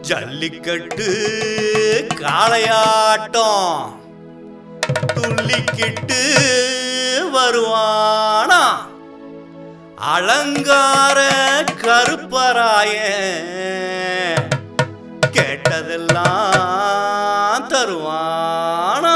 ஜல்லிக்கட்டு காளையாட்டம் துள்ளிக்கிட்டு வருவானா அலங்கார கருப்பராய கேட்டதெல்லாம் தருவானா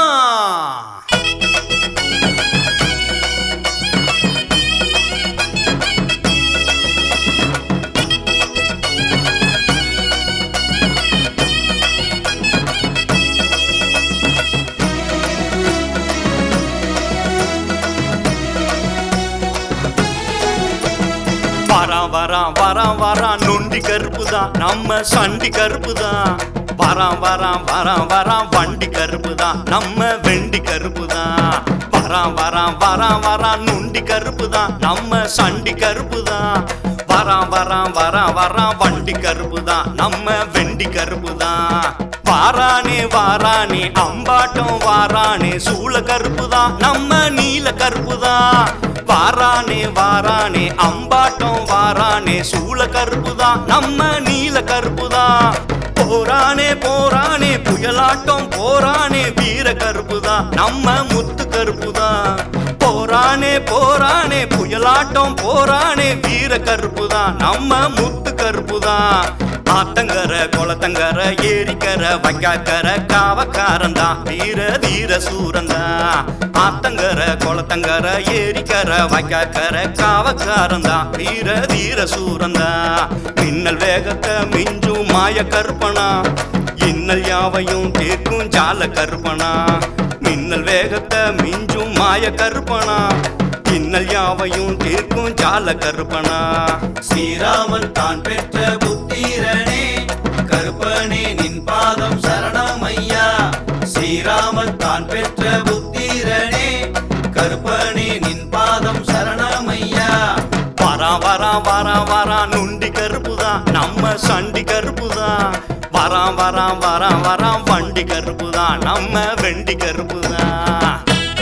வரான் வரான் வரான் வரான் நொண்டி கருப்பு தான் நம்ம சண்டி கருப்பு தான் வரான் வரான் வரான் வரான் வண்டி கருப்பு தான் நம்ம வெண்டி கருப்பு தான் வரான் வரான் வரான் வரான் நொண்டி கருப்பு தான் நம்ம சண்டி கருப்பு தான் வரான் வரான் வரான் வரான் வண்டி கருப்பு தான் நம்ம வெண்டி கருப்பு தான் வாரானே வாரானே அம்பாட்டம் வாரானே சூள கருப்பு தான் நம்ம நீல கருப்பு தான் வாரானே வாரானே அம்பாட்டம் வாரானே சூள கருப்பு தான் நம்ம நீல கருப்பு தான் போரானே போரானே புயலாட்டம் போரானே வீர கருப்பு தான் நம்ம முத்து கருப்பு தான் போரானே போரானே புயலாட்டம் போரானே வீர கருப்பு தான் நம்ம முத்து கருப்பு தான் ஆத்தங்கர குளத்தங்கர ஏரிக்கர வைக்காக்கர காவக்காரன் தான் வீர வீர சூரந்தான் ஆத்தங்கர குளத்தங்கர ஏரிக்கர வைக்காக்கர காவக்காரன் தான் வீர வீர சூரந்தான் மின்னல் வேகத்தை மிஞ்சும் மாய கற்பனா இன்னல் யாவையும் தீர்க்கும் ஜால கற்பனா மின்னல் வேகத்தை மிஞ்சும் மாய கற்பனா இன்னல் யாவையும் தீர்க்கும் ஜால கற்பனா ஸ்ரீராமன் தான் பெற்ற புத்திரனே கருப்பனே நின் பாதம் சரணமையா ஸ்ரீராமன் தான் பெற்ற புத்திரனே கருப்பனே நின் பாதம் சரணமையா வரா வரா வரா வரா நுண்டி கருப்பு தான் நம்ம சண்டி கருப்பு தான் வரா வரா வரா வரா வண்டி கருப்பு தான் நம்ம வெண்டி கருப்பு தான்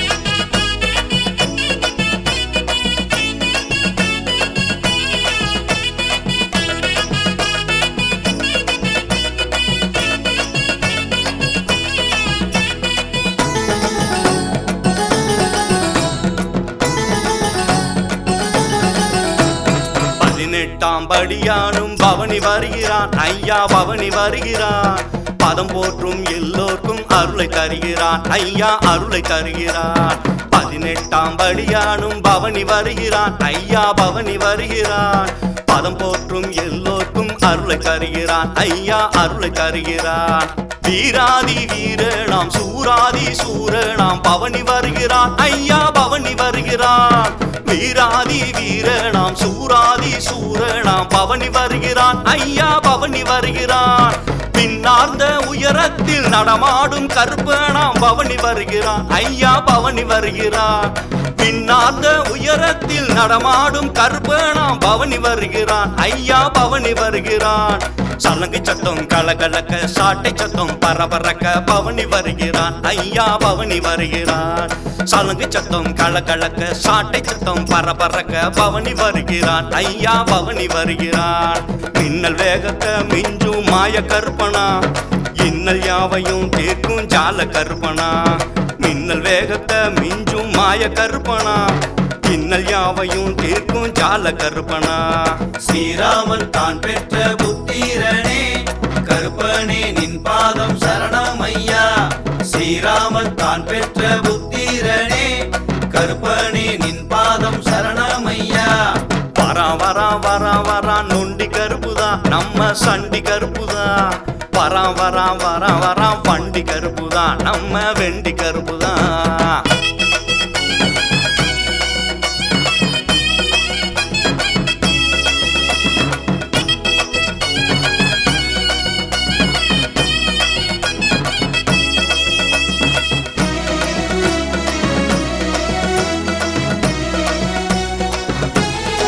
பதினெட்டாம் படியானும் பவனி வருகிறான் ஐயா பவனி வருகிறான் பதம் போற்றும் எல்லோர்க்கும் அருளை தருகிறான் ஐயா அருளை தருகிறான் பதினெட்டாம் படியானும் பவனி வருகிறான் ஐயா பவனி வருகிறான் பதம் போற்றும் எல்லோர்க்கும் அருளை தருகிறான் ஐயா அருளை தருகிறான் வீராதி வீரனாம் சூராதி சூரனாம் பவனி வருகிறான் ஐயா பவனி வருகிறான் வீராதி வீரனாம் சூராதி சூரனாம் பவனி வருகிறான் ஐயா பவனி வருகிறான் பின்னார்ந்த உயரத்தில் நடமாடும் கருப்பனாம் பவனி வருகிறான் ஐயா பவனி வருகிறான் பின்னார்ந்த உயரத்தில் நடமாடும் கருப்பனாம் பவனி வருகிறான் ஐயா பவனி வருகிறான் சலங்கை சத்தம் கலகலக்க சாட்டை சத்தம் பரபரக்க பவனி வருகிறான் ஐயா பவனி வருகிறான் சலங்கை சத்தம் கலகலக்க சாட்டை சத்தம் பரபரக்க பவனி வருகிறான் ஐயா பவனி வருகிறான் மின்னல் வேகத்தை மிஞ்சும் மாய கற்பனா இன்னல் யாவையும் தீர்க்கும் ஜால கற்பனா மின்னல் வேகத்தை மிஞ்சும் மாய கற்பனா இன்னல் யாவையும் தீர்க்கும் ஜால கற்பனா ஸ்ரீராமன் தான் பெற்ற புத்திரனே கருப்பனே நின் பாதம் சரணமையா ஸ்ரீராமன் தான் பெற்ற புத்திரனே கருப்பனே நின் பாதம் சரணமையா வரா வரா வரா வரா நொண்டி கருப்புதான் நம்ம சண்டி கருப்புதான் வரா வரா வரா வரா வண்டி கருப்புதான் நம்ம வெண்டி கருப்புதான்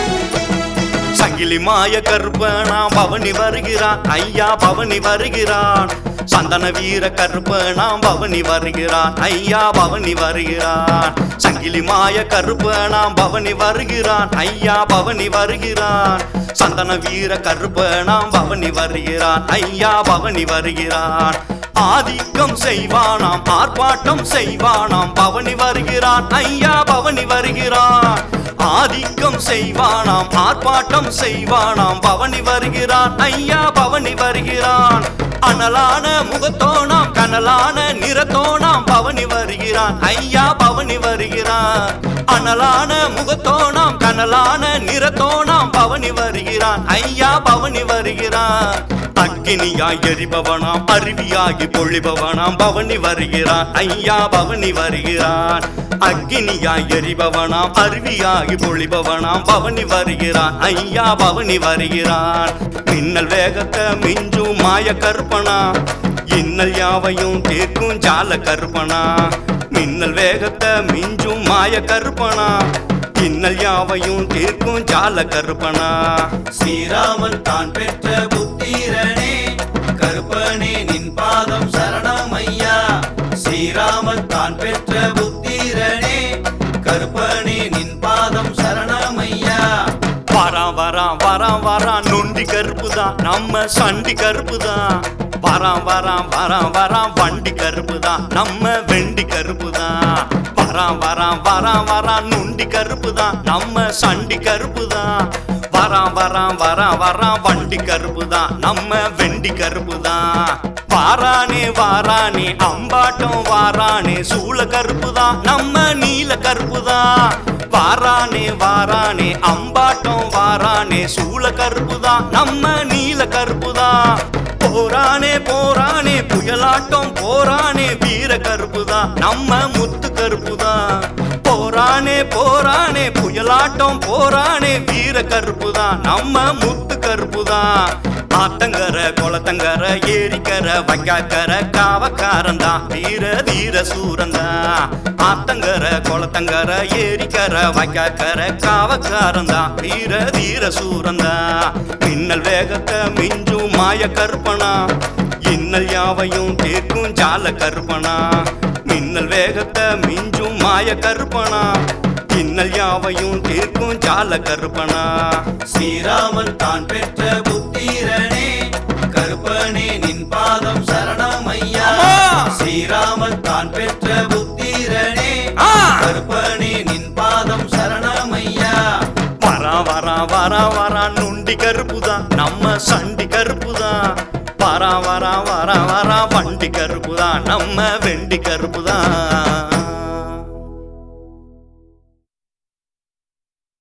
சங்கிலி மாய கருப்பனா பவனி வருகிறான் ஐயா பவனி வருகிறான் சந்தன வீர கருப்பனாம் பவனி வருகிறான் ஐயா பவனி வருகிறான் சங்கிலி மாய கருப்பனாம் பவனி வருகிறான் ஐயா பவனி வருகிறான் சந்தன வீர கருப்பனாம் பவனி வருகிறான் ஐயா பவனி வருகிறான் ஆதிக்கம் செய்வானாம் ஆர்ப்பாட்டம் செய்வானாம் பவனி வருகிறான் ஐயா பவனி வருகிறான் ஆதிக்கம் செய்வானாம் ஆர்ப்பாட்டம் செய்வானாம் பவனி வருகிறான் ஐயா பவனி வருகிறான் அனலான முகத்தோனாம் கனலான நிறத்தோனாம் பவனி வருகிறான் ஐயா பவனி வருகிறான் அனலான முகத்தோனாம் கனலான நிறத்தோனாம் பவனி வருகிறான் ஐயா பவனி வருகிறான் அக்கினியாய் எரிபவனாம் அருவியாகி பொழிபவனாம் பவனி வருகிறான் ஐயா பவனி வருகிறான் அக்கினியாய் எரிபவனாம் அருவியாகி பொழிபவனாம் பவனி வருகிறான் ஐயா பவனி வருகிறான் மின்னல் வேகத்தை மிஞ்சும் மாய கற்பனா இன்னல் யாவையும் தீர்க்கும் ஜால கற்பனா மின்னல் வேகத்தை மிஞ்சும் மாய கற்பனா இன்னல் யாவையும் தீர்க்கும் ஜால கற்பனா ஸ்ரீராமன் தான் பெற்ற புத்திரனே கருப்பனே நின் பாதம் சரணம் ஐயா ஸ்ரீராமன் தான் பெற்ற புத்திரனே கருப்பனே நின் பாதம் சரணம் ஐயா வரான் வரான் வரான் வரான் நொண்டி கருப்பு தான் நம்ம சண்டி கருப்பு தான் வரான் வரான் வரான் வரான் வண்டி கருப்பு தான் நம்ம வெண்டி கருப்பு தான் வரான் வரான் வரான் வரான் நொண்டி கருப்பு தான் நம்ம சண்டி கருப்பு தான் வரான் வரான் வரான் வரான் வண்டி கருப்பு தான் நம்ம வெண்டி கருப்பு தான் வாரானே வாரானே அம்பாட்டம் வாரானே சூள கருப்பு தான் நம்ம நீல கருப்பு தான் வாரானே வாரானே அம்பாட்டம் வாரானே சூள கருப்பு தான் நம்ம நீல கருப்பு தான் போரானே போரானே புயலாட்டம் போரானே வீர கருப்பு தான் நம்ம முத்து கருப்பு தான் போரானே போரானே புயலாட்டம் போரானே வீர கருப்பு தான் நம்ம முத்து கருப்பு தான் ஆத்தங்கர குளத்தங்கர ஏரிக்கர வைக்காக்கர காவக்காரன் தான் வீர தீர சூரந்தா ஆத்தங்கர குளத்தங்கர ஏரிக்கர வைக்காக்கர காவக்காரன் தான் வீர தீர சூரந்தா மின்னல் வேகத்தை மிஞ்சும் மாய கற்பனா இன்னல் யாவையும் தீர்க்கும் ஜால கற்பனா மின்னல் வேகத்தை மிஞ்சும் மாய கற்பனா இன்னல் யாவையும் தீர்க்கும் ஜால கற்பனா ஸ்ரீராமன் தான் பெற்ற புத்திரனே கருப்பனே நின் பாதம் சரணம் ஐயா அம்மா! ஸ்ரீராமன் தான் பெற்ற புத்திரனே ஆ! கருப்பனே நின் பாதம் சரணம் ஐயா வரா வரா வரா வரா நுண்டி கருப்புதான் நம்ம சண்டி கருப்புதான் வரா வரா வரா வரா வண்டி கருப்புதான் நம்ம வெண்டி கருப்புதான்